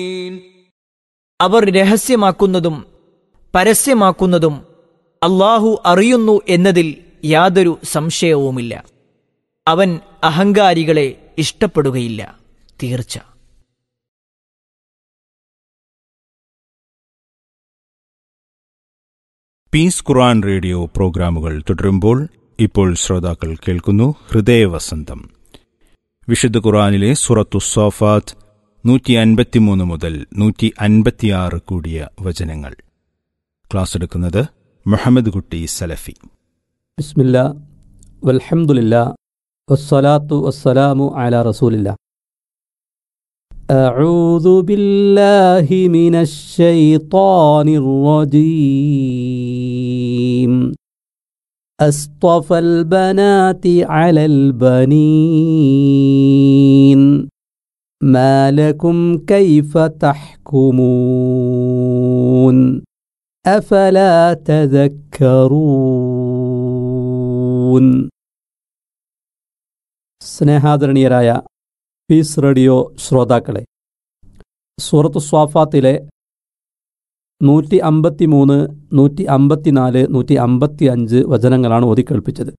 അവർ രഹസ്യമാക്കുന്നതും പരസ്യമാക്കുന്നതും അള്ളാഹു അറിയുന്നു എന്നതിൽ യാതൊരു സംശയവുമില്ല അവൻ അഹങ്കാരികളെ ഇഷ്ടപ്പെടുകയില്ല തീർച്ച പീസ് ഖുർആൻ റേഡിയോ പ്രോഗ്രാമുകൾ തുടരുമ്പോൾ ഇപ്പോൾ ശ്രോതാക്കൾ കേൾക്കുന്നു ഹൃദയവസന്തം വിശുദ്ധ ഖുർആനിലെ സുറത്തു സോഫാത്ത് നൂറ്റി അൻപത്തിമൂന്ന് മുതൽ നൂറ്റി അൻപത്തിയാറ് കൂടിയ വചനങ്ങൾ ക്ലാസ് എടുക്കുന്നത് മുഹമ്മദ് കുട്ടി സലഫി ബിസ്മില്ല വൽഹംദുലില്ല വസ്സലാത്തു വസ്സലാമു അല റസൂലില്ല أعوذ بالله من الشيطان الرجيم أصطفى البنات على البنين ما لكم كيف تحكمون أفلا تذكرون സ്നേഹാദരണീയരായ പീസ് റേഡിയോ ശ്രോതാക്കളെ സൂറത്ത് സ്വാഫാത്തിലെ നൂറ്റി അമ്പത്തി മൂന്ന് നൂറ്റി അമ്പത്തിനാല് നൂറ്റി അമ്പത്തി അഞ്ച് വചനങ്ങളാണ് ഓതിക്കേൾപ്പിച്ചത്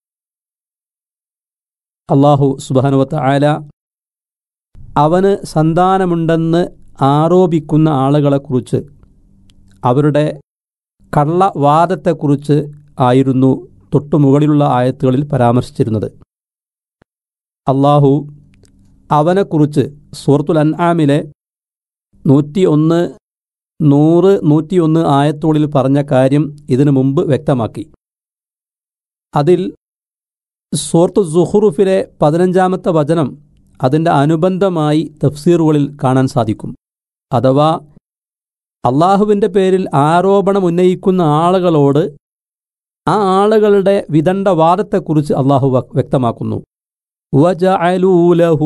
അള്ളാഹു സുബാനുവത്ത ആല അവന് സന്താനമുണ്ടെന്ന് ആരോപിക്കുന്ന ആളുകളെക്കുറിച്ച് അവരുടെ കള്ളവാദത്തെക്കുറിച്ച് ആയിരുന്നു തൊട്ടുമുകളിലുള്ള ആയത്തുകളിൽ പരാമർശിച്ചിരുന്നത് അള്ളാഹു അവനെക്കുറിച്ച് സൂറത്തുൽ അൻആമിലെ നൂറ്റി ഒന്ന് നൂറ് നൂറ്റിയൊന്ന് ആയത്തുകളിൽ പറഞ്ഞ കാര്യം ഇതിനു മുമ്പ് വ്യക്തമാക്കി അതിൽ സൂറത്ത് സുഹുറുഫിലെ പതിനഞ്ചാമത്തെ വചനം അതിൻ്റെ അനുബന്ധമായി തഫ്സീറുകളിൽ കാണാൻ സാധിക്കും അഥവാ അള്ളാഹുവിൻ്റെ പേരിൽ ആരോപണം ഉന്നയിക്കുന്ന ആളുകളോട് ആ ആളുകളുടെ വിദണ്ഡവാദത്തെക്കുറിച്ച് അള്ളാഹു വ്യക്തമാക്കുന്നു വജഅലൂ ലഹു